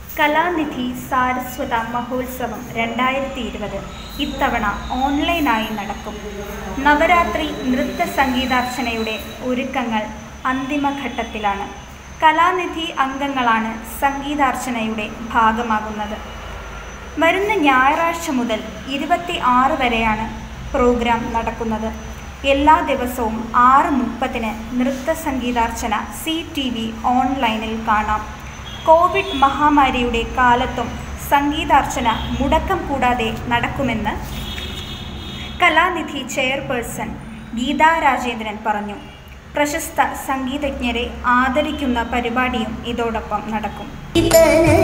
കലാനിധി സാരസ്വത മഹോത്സവം രണ്ടായിരത്തി ഇരുപത് ഇത്തവണ ഓൺലൈനായി നടക്കും നവരാത്രി നൃത്ത സംഗീതാർച്ചനയുടെ ഒരുക്കങ്ങൾ അന്തിമഘട്ടത്തിലാണ് കലാനിധി അംഗങ്ങളാണ് സംഗീതാർച്ചനയുടെ ഭാഗമാകുന്നത് വരുന്ന ഞായറാഴ്ച മുതൽ ഇരുപത്തി ആറ് വരെയാണ് പ്രോഗ്രാം നടക്കുന്നത് എല്ലാ ദിവസവും ആറ് മുപ്പതിന് നൃത്ത സംഗീതാർച്ചന സി ടി വി ഓൺലൈനിൽ കാണാം കോവിഡ് മഹാമാരിയുടെ കാലത്തും സംഗീതാർച്ചന മുടക്കം കൂടാതെ നടക്കുമെന്ന് കലാനിധി ചെയർപേഴ്സൺ ഗീതാ രാജേന്ദ്രൻ പറഞ്ഞു പ്രശസ്ത സംഗീതജ്ഞരെ ആദരിക്കുന്ന പരിപാടിയും ഇതോടൊപ്പം നടക്കും ഇതന